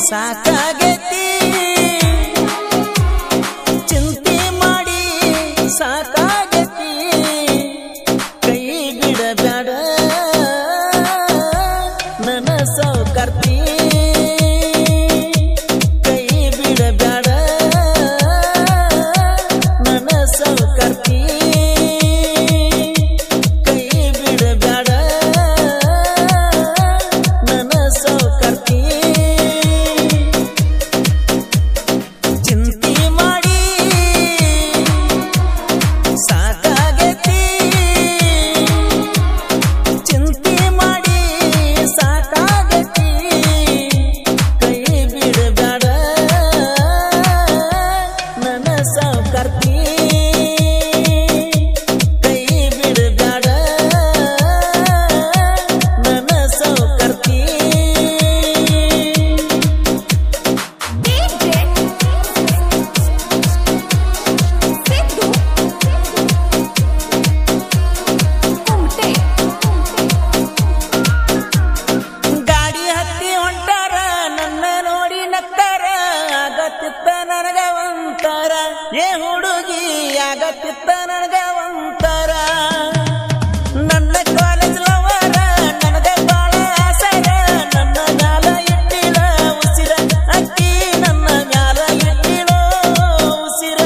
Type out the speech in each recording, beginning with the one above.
ಸಾಕಾಗೈತಿ ಚಿಂತೆ ಮಾಡಿ ಸಾಕಾಗೈತಿ ಕೈ ಬಿಡಬೇಡ ನನ್ನ ಸೌಕರ್ತಿ ಕೈ ಬಿಡಬೇಡ ನನ್ನ ಸೌಕರ್ತಿ ಕೈ ಬಿಡಬೇಡ ನನ್ನ ಸೌಕರ್ತಿ ಚಿಂತೆ ಮಾಡಿ ಸಾಕಾಗೈತಿ ಚಿಂತೆ ಮಾಡಿ ಸಾಕಾಗೈತಿ ಕೈ ಬಿಡಬೇಡ ನನ್ನ ಸೌಕರ್ತಿ ಕೈ ಬಿಡಬೇಡ ನನ್ನ ಸೌಕರ್ತಿ DJ Sidhu Kumte ಗಾಡಿ ಹತ್ತಿ ಹೊಂಟಾರ ನನ್ನ ನೋಡಿ ನಕ್ತಾರ ಆಗತ್ತಿತ್ತ ನನಗ ಒಂತರ ಏ ಹುಡುಗಿ ಆಗತ್ತಿತ್ತ ನನಗ ಒಂತರ ನನ್ನ ಕಾಲೇಜ್ ಲವರ ನನಗ ಬಾಳ ಆಸರ ನನ್ನ ಮ್ಯಾಲ ಇಟ್ಟಿಲ ಉಸಿರ ಅಕ್ಕಿ ನನ್ನ ಮ್ಯಾಲ ಇಟ್ಟಿಲ ಉಸಿರ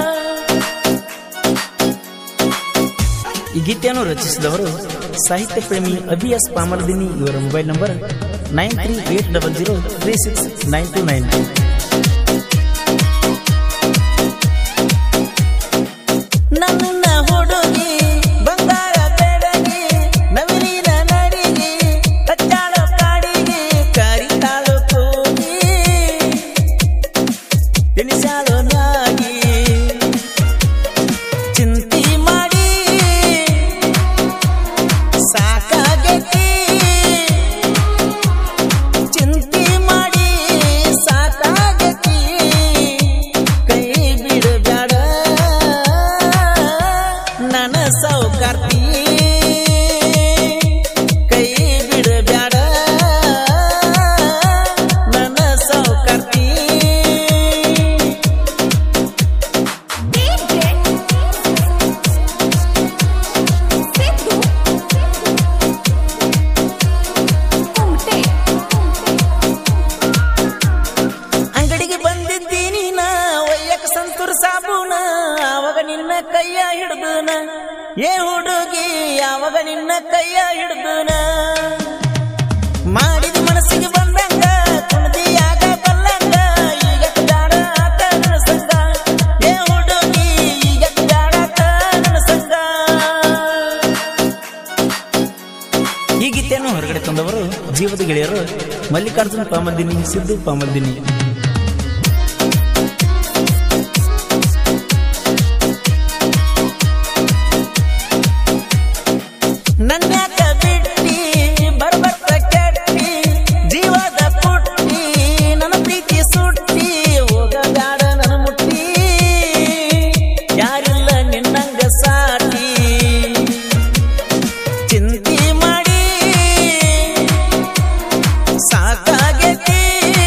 ಈ ಗೀತೆಯನ್ನು ರಚಿಸಿದವರು ಸಾಹಿತ್ಯ ಪ್ರೇಮಿ ಅಭಿಯಾಸ್ ಪಾಮರ್ದಿನಿ ಇವರ mobile number nine three eight double zero three six nine two nine ನನ್ನ ಹುಡುಗಿ ಬಂಗಾರ ಬೆಡಗಿ ನವಿಲಿನ ನಡಿಗೆ ಕಚ್ಚಾಳ ಕಾಡಿಗೆ ಕರಿತಾಳು ಕೂಗಿ ತಿಳಿಸಾಳು ಮ್ಯಾಗಿ ಚಿಂತೆ ಮಾಡಿ ಸಾಕಾಗೈತಿ ಚಿಂತೆ ಮಾಡಿ ಸಾಕಾಗೈತಿ ಕೈ ಬಿಡಬೇಡ ನನ್ನ ಸೌಕರ್ತಿ ಕೈ ಬಿಡಬೇಡ ನನ್ನ ಸೌಕರ್ತಿ DJ Sidhu Kumte ಅಂಗಡಿಗೆ ಬಂದಿದ್ದೀನಿ ನಾ ಒಯ್ಯಕ ಸಂತೂರ್ ಸಾಬೂನ ಅವಾಗ ನಿನ್ನ ಕೈಯ ಹಿಡ್ದನ ಏ ಹುಡುಗಿ ಅವಾಗ ನಿನ್ನ ಕೈಯ ಹಿಡ್ದನ ಮಾಡಿದ ಮನಸ್ಸಿಗೆ ಬಂದಂಗ ಕುಣದಿಯಾಗ ಬಲ್ಲಂಗ ಈಗ ಜಾಡ ಆತ ನನ್ನ ಸಂಗ ಏ ಹುಡುಗಿ ಈಗ ಜಾಡ ಆತ ನನ್ನ ಸಂಗ ಈ ಗೀತೆಯನ್ನು ಹೊರಗಡೆ ತಂದವರು ಜೀವದ ಗೆಳೆಯರು ಮಲ್ಲಿಕಾರ್ಜುನ ಪಾಮಲ್ದಿನಿ ಸಿದ್ದು ಪಾಮಲ್ದಿನಿ ನನ್ಯಾಕ ಬಿಟ್ಟಿ ಬರ್ಬರ್ತ ಕೆಟ್ಟಿ ಜೀವದ ಪುಟ್ಟಿ ನನ್ನ ಪ್ರೀತಿ ಸುಟ್ಟಿ ಹೋಗಬ್ಯಾಡ ನನ್ನ ಮುಟ್ಟಿ ಯಾರಿಲ್ಲ ನಿನ್ನಂಗ ಸಾಟಿ ಚಿಂತೆ ಮಾಡಿ ಸಾಕಾಗೈತಿ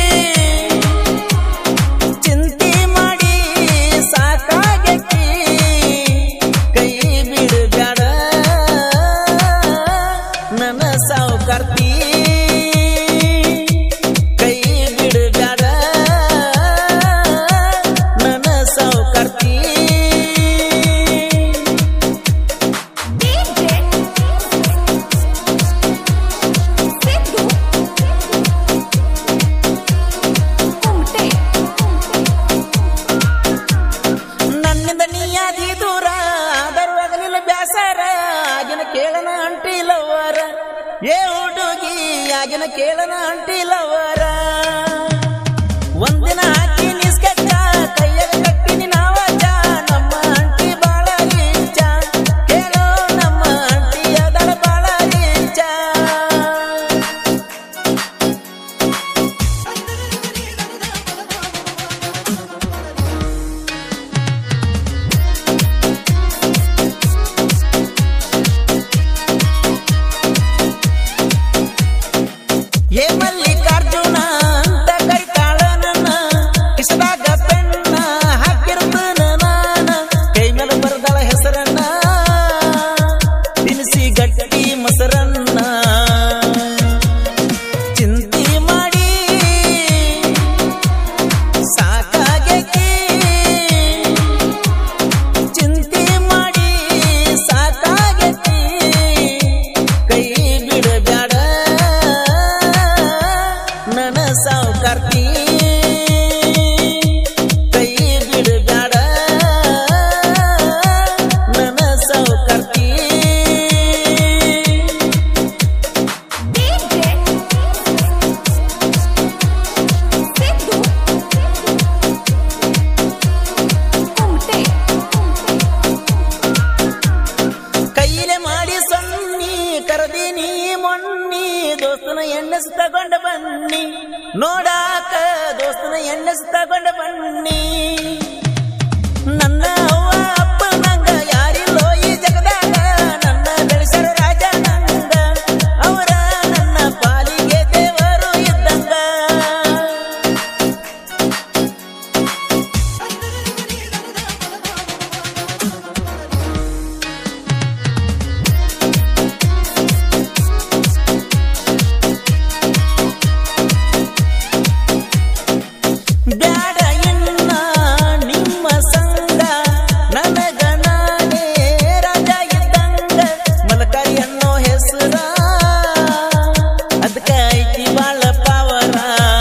ಚಿಂತೆ ಮಾಡಿ ಸಾಕಾಗೈತಿ ಕೈ ಬಿಡಬೇಡ ನನ್ನ ಸಾವುಕಾರ್ತಿ ಕೈ ಬಿಡಬೇಡ ನನ್ನ ಸಾವುಕಾರ್ತಿ DJ Sidhu Kumte ನನ್ನಿಂದ ನೀಯಾದಿ ದೂರ ಆದರೂ ಆಗಲಿಲ್ಲ ಬ್ಯಾಸರ ಆಗಿನ ಕೇಳನ ಅಂಟಿಲವರ ಏ ಹುಡುಗಿ ಆಗಿನ ಕೇಳನ ಅಂಟಿಲವರ ಒಂದಿನ ಹಾಕಿ ನಿಸ್ಕಟ್ಟ ಕೈಯಾಗ ಕಟ್ಟಿನಿ ನಾವಜ ನಮ್ಮ ಅಂಟಿ ಬಾಳ ರೀಚ ಕೇಳೋ ನಮ್ಮ ಅಂಟಿಯ ದಡ ಬಾಳ ರೀಚ ಏ ಮಲ್ಲಿಕಾರ್ಜುನ ಅಂತ ಕರಿತಾಳ ಎಣ್ಣೆಸ್ ತಗೊಂಡ ಬನ್ನಿ ನೋಡಾಕ ದೋಸ್ತನ ಎಣ್ಣೆಸ್ ತಗೊಂಡ ಬನ್ನಿ ನನ್ನ ಅವ್ವ ಅಪ್ಪ ನಂಗ ಯಾರಿಲ್ಲೋ ಈ ಜಗದಾಗ ನನ್ನ ಬೆಳೆಸರ ರಾಜ ನಂಗ ಅವರ ನನ್ನ ಪಾಲಿಗೆ ದೇವರು ಇದ್ದಂಗ ಬ್ಯಾಡ ಎನ್ನ ನಿಮ್ಮ ಸಂಗ ನನಗ ನಾನೇ ರಾಜ ಇದ್ದಂಗ ಮಲಕಾರಿ ಅನ್ನೋ ಹೆಸರ ಅದಕ್ಕ ಐತಿ ಬಾಳ ಪಾವರ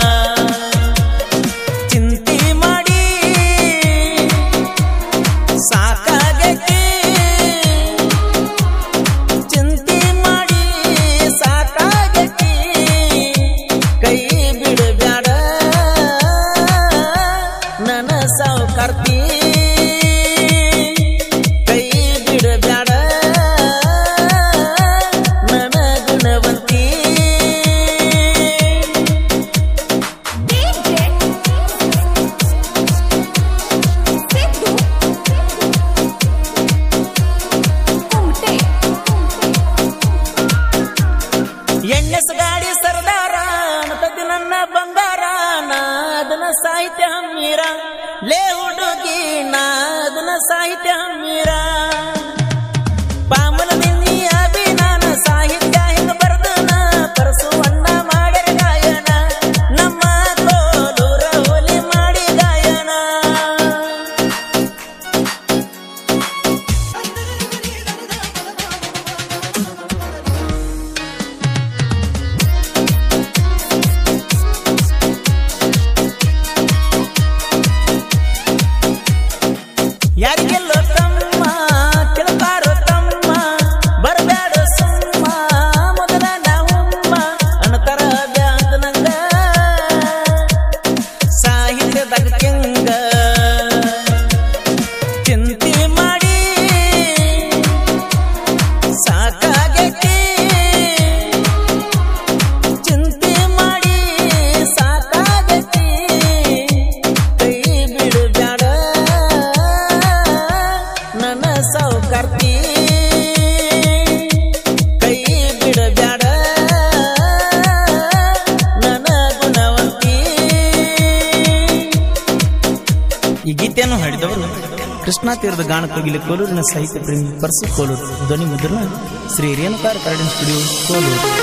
ಚಿಂತಿ ಮಾಡಿ ಸಾಕಾಗೈತಿ ಚಿಂತಿ ಮಾಡಿ ಸಾಕಾಗೈತಿ ಕೈ ಬಿಡಬ್ಯಾಡ ನನ್ನ ಸಾವುಕಾರ್ತಿ ಕೈ ಬಿಡಬ್ಯಾಡ ನನ್ನ ಗುಣವಂತಿ DJ Sidhu Kumte ಎಣ್ಣೆಸ್ ಗಾಡಿ ಸರ್ದಾರ ಅನ್ನತದ್ದು ನನ್ನ ಬಂಗಾರ ನಾ ಅದನ್ನ ಸಾಹಿತ್ಯ ಹಮ್ಮೀರ ಲೇ ಹುಡುಗಿ ನಾ ಅದನ್ನ ಸಾಹಿತ್ಯ ಹಮ್ಮೀರ ಪಾಮಲ ನಿನ್ನಿ ಅಭಿನಾನ ಸಾಹಿತ್ಯ ಹಿಂಗ ಬರ್ದನ ಪರಸುವಣ್ಣ ಮಾಡ್ಯಾರ ಗಾಯನ ನಮ್ಮ ಕೋಲೂರ ಹೋಲಿ ಮಾಡಿ ಗಾಯನ ಯಾರಿಗೆಲ್ಲೋ ತಮ್ಮ ಕೇಳ್ತಾರೋ ತಮ್ಮ ಬರಬ್ಯಾಡ ಸುಮ್ಮ ಮೊದಲ ನಾವಮ್ಮ ಅನ್ನತರ ಬ್ಯಾಂತ ನಂಗ ಸಾಹಿತ್ಯದಾಗ ಕೆಂಗ ಚಿಂತೆ ಮಾಡಿ ಸಾಕಾಗೈತಿ ಚಿಂತೆ ಮಾಡಿ ಸಾಕಾಗೈತಿ ಕೈ ಬಿಡಬ್ಯಾಡ ನನ್ನ ಸಾವುಕಾರ್ತಿ ಕೈ ಬಿಡಬ್ಯಾಡ ನನ್ನ ಗುಣವಂತಿ ಈ ಗೀತೆಯನ್ನು ಹಾಡಿದವರು ಕೃಷ್ಣಾ ತೀರದ ಗಾನ ಕೋಗಿಲೆ ಕೋಲೂರಿನ ಸಾಹಿತ್ಯ ಪ್ರೇಮಿ ಪರಸು ಕೋಲೂರು ಧ್ವನಿ ಮುದ್ರಣ ಶ್ರೀ ರೇಣುಕಾರ ಕರಡಿನ ಸ್ಟುಡಿಯೋ ಕೋಲೂರು